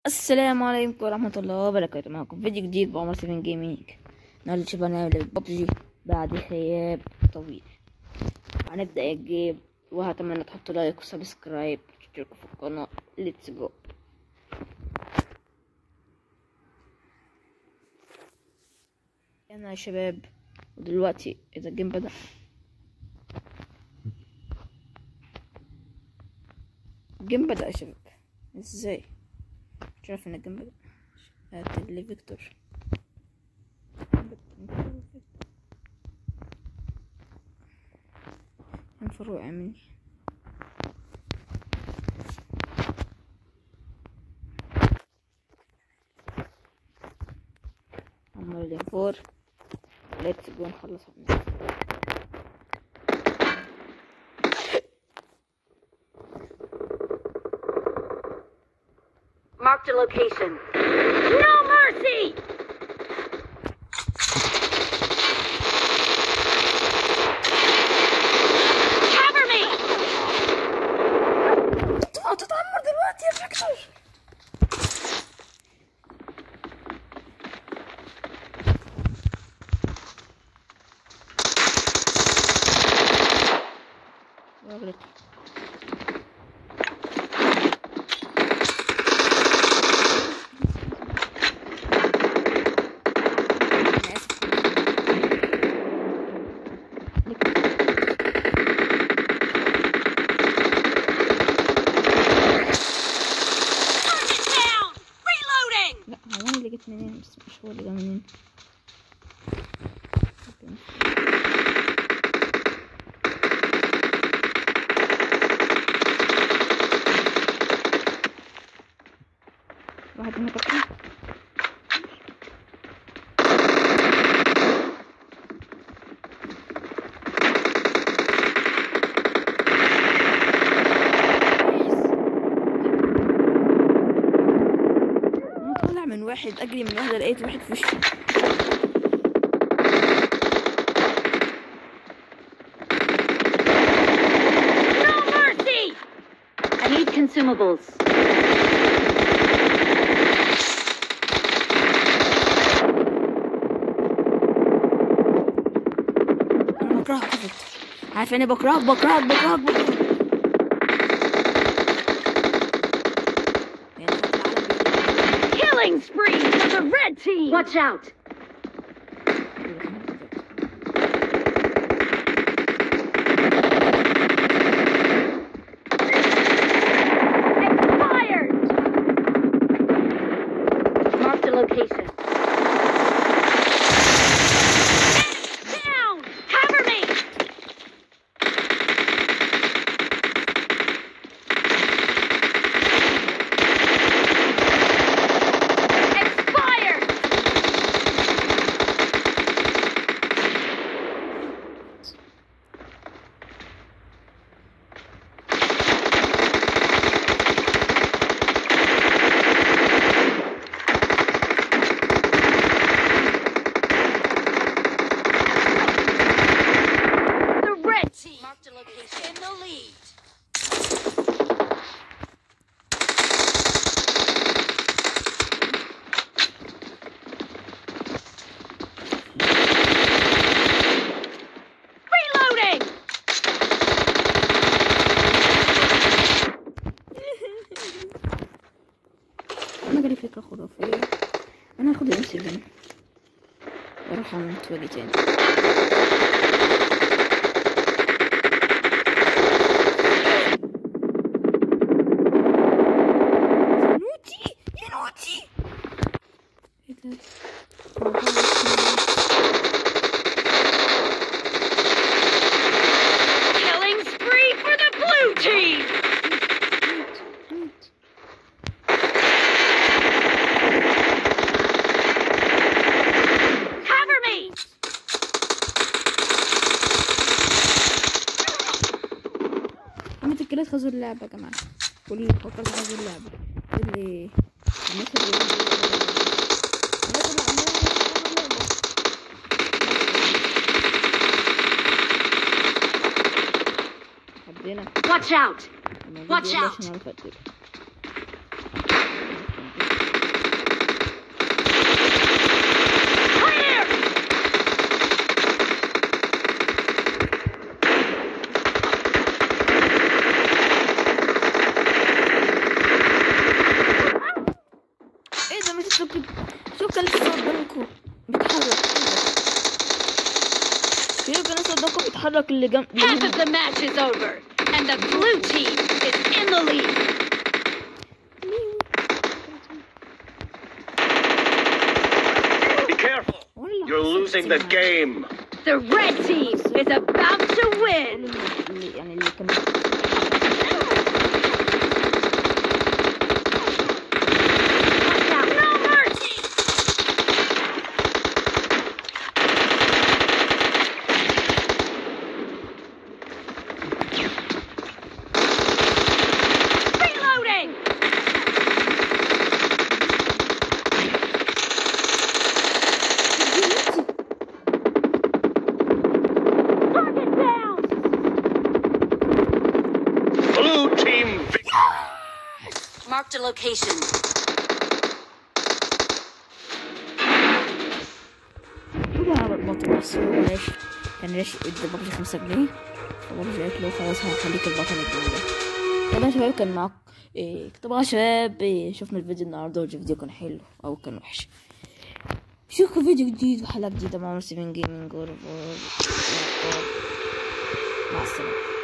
السلام عليكم ورحمة الله وبركاته معكم فيديو جديد بعمر 7 جيمنج النهاردة شباب هنعمل ببجي بعد غياب طويل هنبدأ الجيم وهتمنى تحطوا لايك وسبسكرايب وتشتركوا في القناة ليتس جو يلا يا شباب ودلوقتي إذا الجيم بدأ الجيم بدأ يا شباب ازاي مش عارف ان الجيم بدأ هات لي فيكتور انفروا مني عمال فور ليتس جو نخلص Marked a location. No mercy! Cover me! هتتعمر دلوقتي يا فيكتور غلط أنا آسف. Target down! Reloading! لا هو انا اللي جيت منين بس مش هو اللي جه منين واحد من الرقم انا طالع من واحد اجري من واحده لقيت واحد في وشي No mercy! I need consumables. انا بكرهك يا فيكتور عارف انا بكرهك بكرهك بكرهك بكرهك يعني العالم Killing spree for the red team! Watch out! Expired! Marked a location. Down! Cover me! Expired! The red team marked a location in the lead. Reloading! انا جالي فكره خرافيه انا هاخد الام 7 واروح اموت واجي تاني نوتي يا نوتي ايه ده موضوع اسمه- Killing spree for the blue team! موت. Cover me! عملت الكلات خزوا اللعبة يا جماعة كل اللي فكرت خزوا اللعبة اللي الناس اللي الناس اللي عمالة تلعب اللعبة. حبينا Watch out! لما Watch الفيديو يقول out. عشان أعرف أقتله. شو كنت شو كان لسه قدامكم بيتحرك شو كان لسه قدامكم بيتحرك اللي جنب اللي Half هنا. of the match is over, and the blue team is in the lead. Be careful. والله You're losing the game. The red team is about to win. اللي يعني اللي كان No mercy. Reloading. Target down. Blue team victory. Marked a location. هو انا بطل بس هو ليش كان ليش ادى بابجي خمسة جنيه فبابجي قالت له خلاص هخليك البطل الجنيه ده طبعا يا شباب كان معاك إيه طبعا يا شباب إيه شفنا الفيديو النهارده والفيديو كان حلو او كان وحش شوفوا فيديو جديد وحلقة جديدة مع مرسي من جيمنج مع السلامة